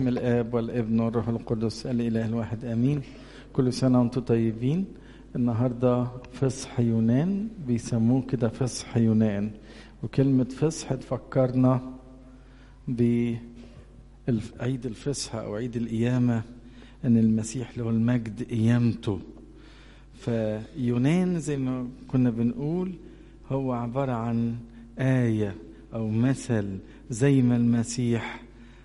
باسم الاب والابن والروح القدس الاله الواحد امين كل سنه وانتم طيبين النهارده فصح يونان بيسموه كده فصح يونان وكلمه فصح تفكرنا بعيد الفصح او عيد القيامه ان المسيح له المجد قيامته فيونان زي ما كنا بنقول هو عباره عن ايه او مثل زي ما المسيح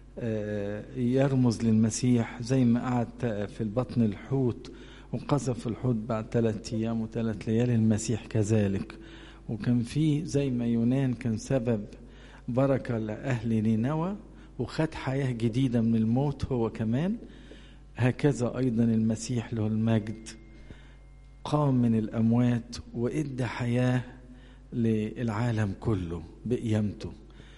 يرمز للمسيح زي ما قعد في البطن الحوت وقذف الحوت بعد ثلاثة أيام وثلاث ليالي المسيح كذلك وكان في زي ما يونان كان سبب بركة لأهل نينوى وخد حياة جديدة من الموت هو كمان هكذا أيضا المسيح له المجد قام من الأموات وإدى حياة للعالم كله بقيامته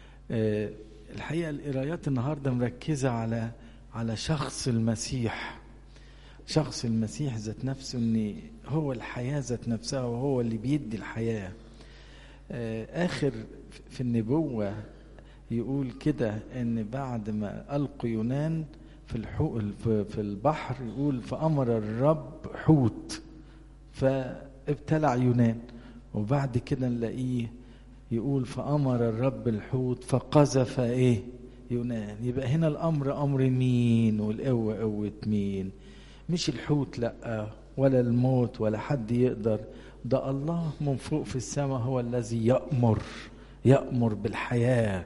الحقيقه القرايات النهارده مركزه على على شخص المسيح شخص المسيح ذات نفسه ان هو الحياه ذات نفسها وهو اللي بيدي الحياه اخر في النبوه يقول كده ان بعد ما القوا يونان في الحو في البحر يقول فامر الرب حوت فابتلع يونان وبعد كده نلاقيه يقول فأمر الرب الحوت فقذف إيه يونان يبقى هنا الأمر أمر مين والقوة قوة مين مش الحوت لأ ولا الموت ولا حد يقدر ده الله من فوق في السماء هو الذي يأمر يأمر بالحياة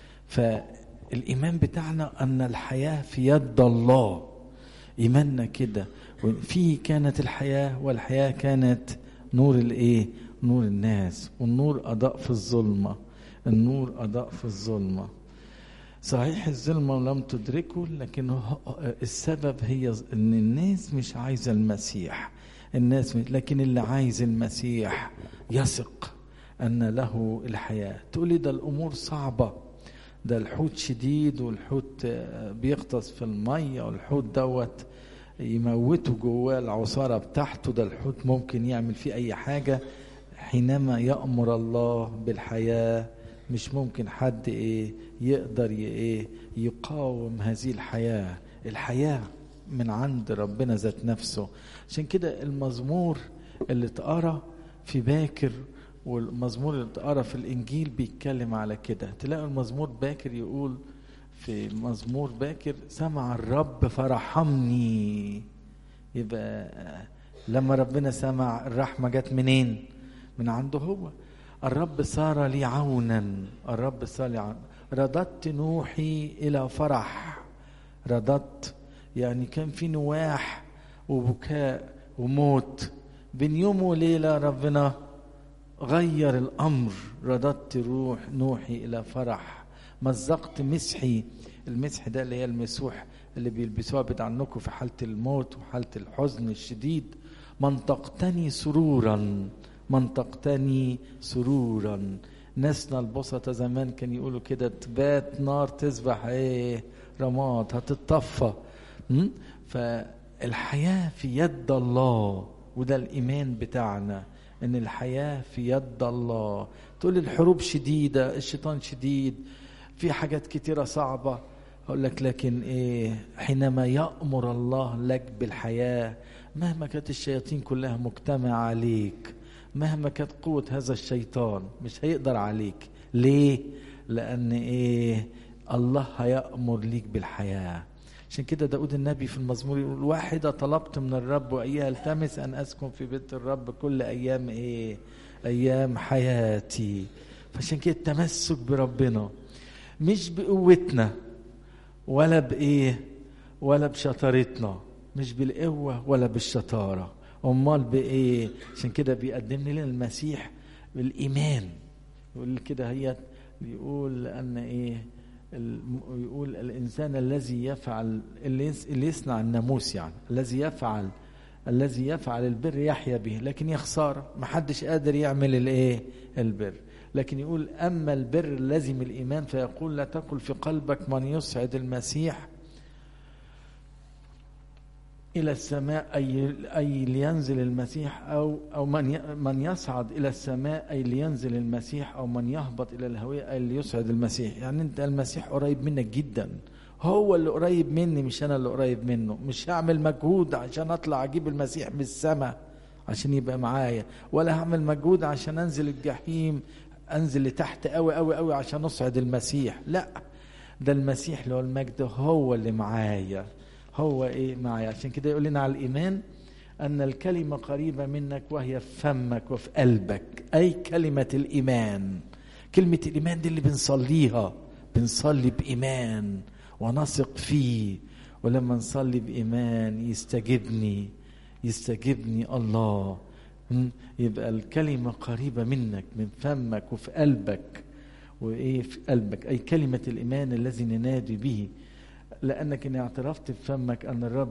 فالإيمان بتاعنا أن الحياة في يد الله إيماننا كده فيه كانت الحياة والحياة كانت نور الإيه نور الناس والنور أضاء في الظلمة النور أضاء في الظلمة صحيح الظلمة لم تدركه لكن السبب هي ان الناس مش عايزة المسيح الناس لكن اللي عايز المسيح يثق ان له الحياة تقولي ده الامور صعبة ده الحوت شديد والحوت بيغطس في المية والحوت دوت يموته جواه العصارة بتاعته ده الحوت ممكن يعمل فيه اي حاجة حينما يأمر الله بالحياة مش ممكن حد ايه يقدر ايه يقاوم هذه الحياة الحياة من عند ربنا ذات نفسه عشان كده المزمور اللي اتقرا في باكر والمزمور اللي اتقرا في الانجيل بيتكلم على كده تلاقوا المزمور باكر يقول في مزمور باكر سمع الرب فرحمني يبقى لما ربنا سمع الرحمة جت منين من عنده هو الرب صار لي عونا الرب صار لي عونا رددت نوحي إلى فرح رددت يعني كان في نواح وبكاء وموت بين يوم وليلة ربنا غير الأمر رددت روح نوحي إلى فرح مزقت مسحي المسح ده اللي هي المسوح اللي بيلبسوها عنكم في حالة الموت وحالة الحزن الشديد منطقتني سرورا منطقتني سرورا ناسنا البسطة زمان كان يقولوا كده تبات نار تسبح ايه رماد هتتطفى فالحياة في يد الله وده الإيمان بتاعنا إن الحياة في يد الله تقول الحروب شديدة الشيطان شديد في حاجات كتيرة صعبة أقول لك لكن إيه حينما يأمر الله لك بالحياة مهما كانت الشياطين كلها مجتمعة عليك مهما كانت قوة هذا الشيطان مش هيقدر عليك ليه؟ لأن إيه الله هيأمر ليك بالحياة عشان كده داود النبي في المزمور يقول واحدة طلبت من الرب وإياها التمس أن أسكن في بيت الرب كل أيام إيه أيام حياتي فعشان كده التمسك بربنا مش بقوتنا ولا بإيه ولا بشطارتنا مش بالقوة ولا بالشطارة امال بايه عشان كده بيقدم لنا المسيح بالايمان يقول كده هي يقول ان ايه يقول الانسان الذي يفعل اللي يصنع الناموس يعني الذي يفعل الذي يفعل البر يحيا به لكن يا خساره ما حدش قادر يعمل الايه البر لكن يقول اما البر لازم الايمان فيقول لا تقل في قلبك من يسعد المسيح إلى السماء أي أي لينزل المسيح أو أو من من يصعد إلى السماء أي لينزل المسيح أو من يهبط إلى الهوية أي ليصعد المسيح يعني أنت المسيح قريب منك جدا هو اللي قريب مني مش انا اللي قريب منه مش هعمل مجهود عشان اطلع اجيب المسيح من السماء عشان يبقى معايا ولا هعمل مجهود عشان انزل الجحيم انزل لتحت قوي قوي قوي عشان اصعد المسيح لا ده المسيح اللي هو المجد هو اللي معايا هو ايه معايا عشان كده يقول لنا على الايمان ان الكلمه قريبه منك وهي في فمك وفي قلبك اي كلمه الايمان كلمه الايمان دي اللي بنصليها بنصلي بايمان ونثق فيه ولما نصلي بايمان يستجبني يستجبني الله يبقى الكلمة قريبة منك من فمك وفي قلبك وإيه في قلبك أي كلمة الإيمان الذي ننادي به لأنك إن اعترفت بفمك أن الرب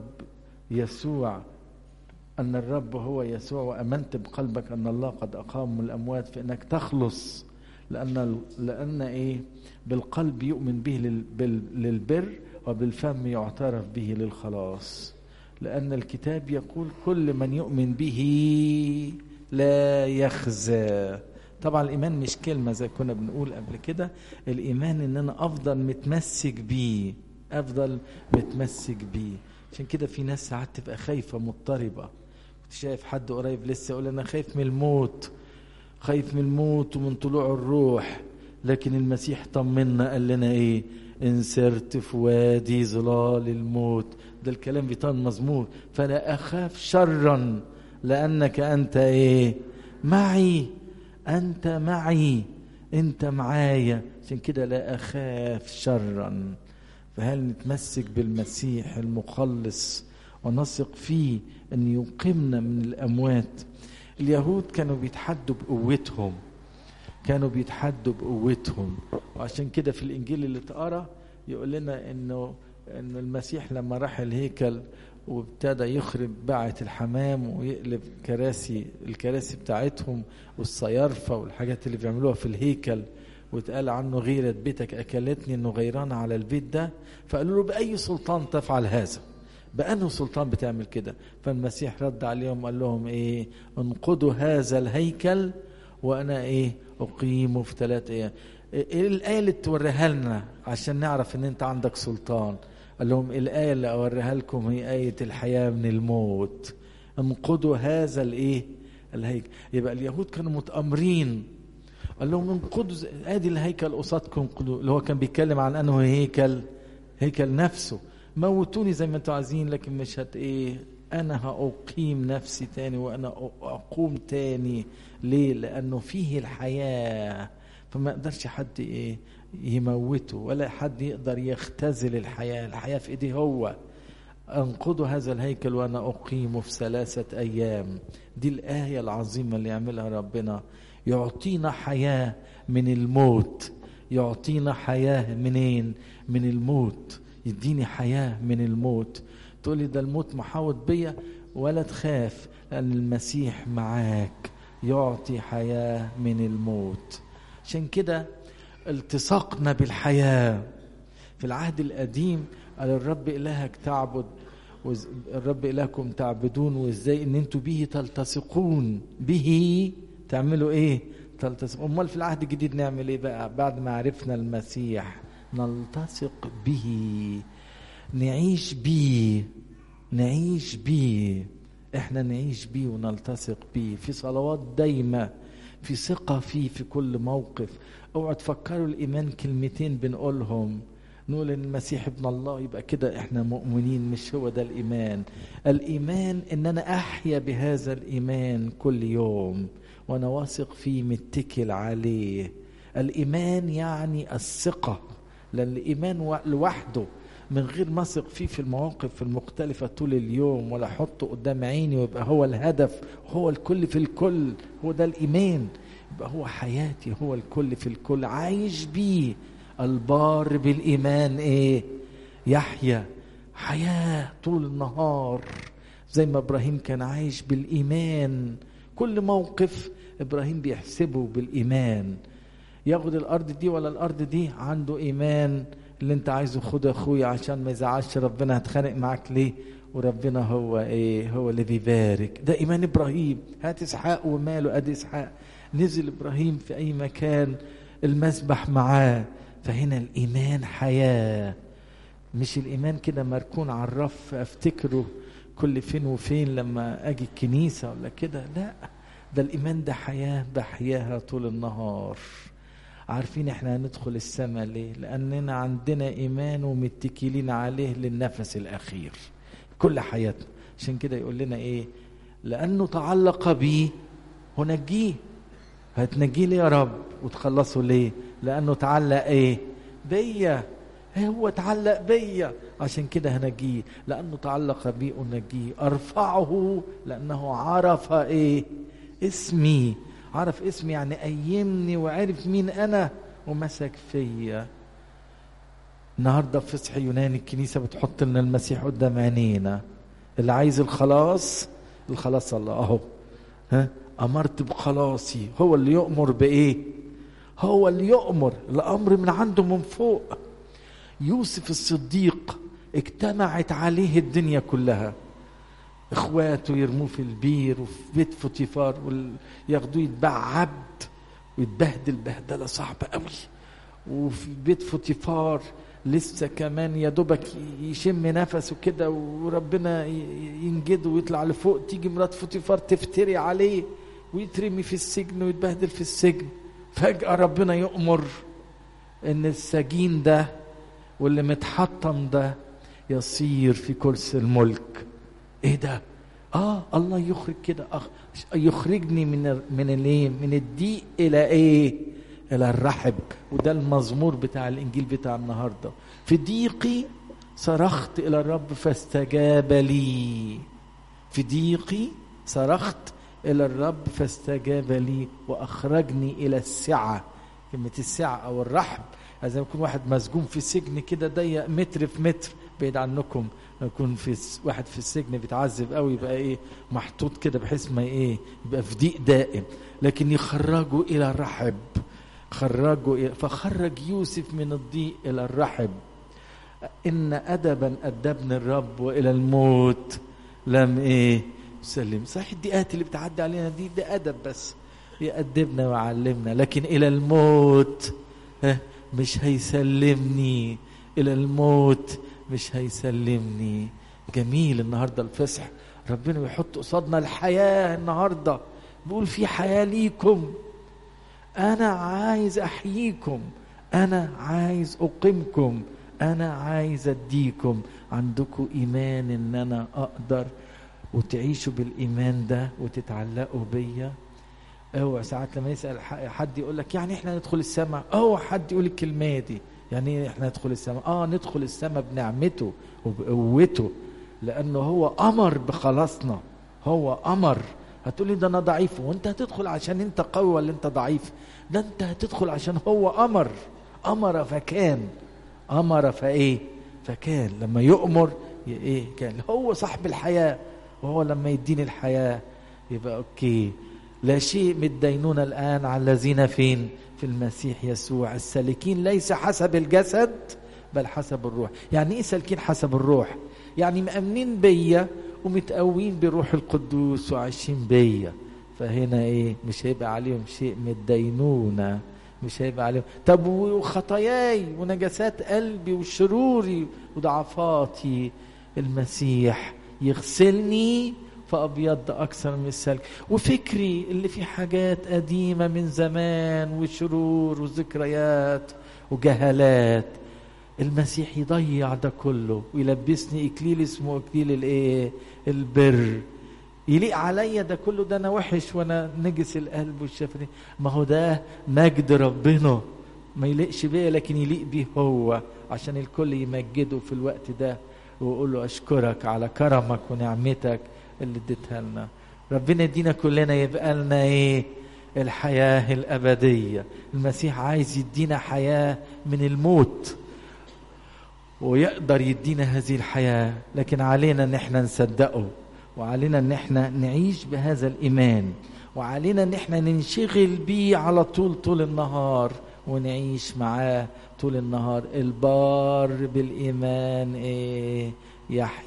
يسوع أن الرب هو يسوع وأمنت بقلبك أن الله قد أقام من الأموات فإنك تخلص لأن لأن إيه بالقلب يؤمن به للبر وبالفم يعترف به للخلاص لأن الكتاب يقول كل من يؤمن به لا يخزى طبعا الإيمان مش كلمة زي كنا بنقول قبل كده الإيمان إن أنا أفضل متمسك بيه أفضل متمسك بيه عشان كده في ناس ساعات تبقى خايفة مضطربة كنت شايف حد قريب لسه يقول أنا خايف من الموت خايف من الموت ومن طلوع الروح لكن المسيح طمنا قال لنا ايه ان سرت في وادي ظلال الموت ده الكلام بيطان مزمور فلا اخاف شرا لانك انت ايه معي انت معي انت معايا عشان كده لا اخاف شرا فهل نتمسك بالمسيح المخلص ونثق فيه ان يقيمنا من الاموات اليهود كانوا بيتحدوا بقوتهم كانوا بيتحدوا بقوتهم وعشان كده في الانجيل اللي اتقرا يقول لنا انه ان المسيح لما راح الهيكل وابتدى يخرب باعة الحمام ويقلب كراسي الكراسي بتاعتهم والصيارفة والحاجات اللي بيعملوها في الهيكل واتقال عنه غيرة بيتك أكلتني إنه غيران على البيت ده فقالوا له بأي سلطان تفعل هذا بأنه سلطان بتعمل كده فالمسيح رد عليهم قال لهم إيه انقضوا هذا الهيكل وأنا إيه أقيمه في ثلاث أيام إيه الآية اللي توريها لنا عشان نعرف إن أنت عندك سلطان قال لهم الآية اللي أوريها لكم هي آية الحياة من الموت انقضوا هذا الإيه الهيكل يبقى اليهود كانوا متأمرين قال لهم انقضوا ادي الهيكل قصادكم انقضوا اللي هو كان بيتكلم عن انه هيكل هيكل نفسه موتوني زي ما انتوا عايزين لكن مش هت ايه انا هاقيم نفسي تاني وانا اقوم تاني ليه لانه فيه الحياه فما يقدرش حد ايه يموته ولا حد يقدر يختزل الحياه الحياه في ايديه هو انقضوا هذا الهيكل وانا اقيمه في ثلاثه ايام دي الايه العظيمه اللي يعملها ربنا يعطينا حياه من الموت يعطينا حياه منين من الموت يديني حياه من الموت تقولي ده الموت محاوط بيا ولا تخاف لان المسيح معاك يعطي حياه من الموت عشان كده التصاقنا بالحياه في العهد القديم قال الرب الهك تعبد الرب الهكم تعبدون وازاي ان انتوا به تلتصقون به تعملوا ايه تلتصق امال في العهد الجديد نعمل ايه بقى بعد ما عرفنا المسيح نلتصق به نعيش بيه نعيش بيه احنا نعيش بيه ونلتصق بيه في صلوات دايمة في ثقة فيه في كل موقف اوعوا تفكروا الايمان كلمتين بنقولهم نقول ان المسيح ابن الله يبقى كده احنا مؤمنين مش هو ده الايمان الايمان ان انا احيا بهذا الايمان كل يوم وانا واثق فيه متكل عليه الايمان يعني الثقه لان الايمان لوحده من غير ما اثق فيه في المواقف المختلفة طول اليوم ولا احطه قدام عيني ويبقى هو الهدف هو الكل في الكل هو ده الإيمان يبقى هو حياتي هو الكل في الكل عايش بيه البار بالإيمان إيه يحيا حياة طول النهار زي ما إبراهيم كان عايش بالإيمان كل موقف إبراهيم بيحسبه بالإيمان ياخد الأرض دي ولا الأرض دي عنده إيمان اللي انت عايزه خد يا اخويا عشان ما يزعلش ربنا هتخانق معاك ليه وربنا هو ايه هو اللي بيبارك ده ايمان ابراهيم هات اسحاق وماله ادي اسحاق نزل ابراهيم في اي مكان المسبح معاه فهنا الايمان حياه مش الايمان كده مركون على الرف افتكره كل فين وفين لما اجي الكنيسه ولا كده لا ده الايمان ده حياه بحياها طول النهار عارفين احنا هندخل السماء ليه لاننا عندنا ايمان ومتكلين عليه للنفس الاخير كل حياتنا عشان كده يقول لنا ايه لانه تعلق بي هنجيه هتنجيه ليه يا رب وتخلصه ليه لانه تعلق ايه بيا هو تعلق بيا عشان كده هنجيه لانه تعلق بي انجيه ارفعه لانه عرف ايه اسمي عرف اسمي يعني قيمني وعرف مين انا ومسك فيا النهارده في فصح يوناني الكنيسه بتحط لنا المسيح قدام عينينا اللي عايز الخلاص الخلاص الله اهو ها امرت بخلاصي هو اللي يؤمر بايه هو اللي يؤمر الامر من عنده من فوق يوسف الصديق اجتمعت عليه الدنيا كلها اخواته يرموه في البير وفي بيت فوتيفار ياخدوه يتباع عبد ويتبهدل بهدله صعبه قوي وفي بيت فوتيفار لسه كمان يا دوبك يشم نفسه كده وربنا ينجده ويطلع لفوق تيجي مرات فوتيفار تفتري عليه ويترمي في السجن ويتبهدل في السجن فجأة ربنا يؤمر ان السجين ده واللي متحطم ده يصير في كرسي الملك ايه ده اه الله يخرج كده أخ يخرجني من من الايه من الضيق الى ايه الى الرحب وده المزمور بتاع الانجيل بتاع النهارده في ضيقي صرخت الى الرب فاستجاب لي في ضيقي صرخت الى الرب فاستجاب لي واخرجني الى السعه كلمه السعه او الرحب زي ما يكون واحد مسجون في سجن كده ضيق متر في متر بعيد عنكم يكون في واحد في السجن بيتعذب قوي يبقى ايه محطوط كده بحيث ما ايه يبقى في ضيق دائم لكن يخرجوا الى الرحب خرجوا إلى فخرج يوسف من الضيق الى الرحب ان ادبا ادبني الرب والى الموت لم ايه سلم صحيح الدقات اللي بتعدي علينا دي ده ادب بس يأدبنا ويعلمنا لكن الى الموت مش هيسلمني الى الموت مش هيسلمني جميل النهارده الفصح ربنا بيحط قصادنا الحياه النهارده بيقول في حياه ليكم انا عايز احييكم انا عايز اقيمكم انا عايز اديكم عندكم ايمان ان انا اقدر وتعيشوا بالايمان ده وتتعلقوا بيا اوعى ساعات لما يسال حد يقول لك يعني احنا ندخل السماء اوعى حد يقول الكلمه دي يعني ايه احنا ندخل السماء اه ندخل السماء بنعمته وبقوته لانه هو امر بخلاصنا هو امر هتقولي ده انا ضعيف وانت هتدخل عشان انت قوي ولا انت ضعيف ده انت هتدخل عشان هو امر امر فكان امر فايه فكان لما يؤمر ايه كان هو صاحب الحياه وهو لما يديني الحياه يبقى اوكي لا شيء من الدينونه الان على الذين فين في المسيح يسوع السالكين ليس حسب الجسد بل حسب الروح يعني ايه سالكين حسب الروح يعني مأمنين بيا ومتقوين بروح القدوس وعايشين بيا فهنا ايه مش هيبقى عليهم شيء من الدينونه مش هيبقى عليهم طب وخطاياي ونجاسات قلبي وشروري وضعفاتي المسيح يغسلني فأبيض أكثر من السلك وفكري اللي فيه حاجات قديمة من زمان وشرور وذكريات وجهالات المسيح يضيع ده كله ويلبسني إكليل اسمه إكليل الإيه البر يليق عليا ده كله ده أنا وحش وأنا نجس القلب والشفتين ما هو ده مجد ربنا ما يليقش بيا لكن يليق بيه هو عشان الكل يمجده في الوقت ده ويقول له أشكرك على كرمك ونعمتك اللي اديتها لنا ربنا يدينا كلنا يبقى لنا ايه الحياة الأبدية المسيح عايز يدينا حياة من الموت ويقدر يدينا هذه الحياة لكن علينا ان احنا نصدقه وعلينا ان احنا نعيش بهذا الإيمان وعلينا ان احنا ننشغل بيه على طول طول النهار ونعيش معاه طول النهار البار بالإيمان ايه يحيى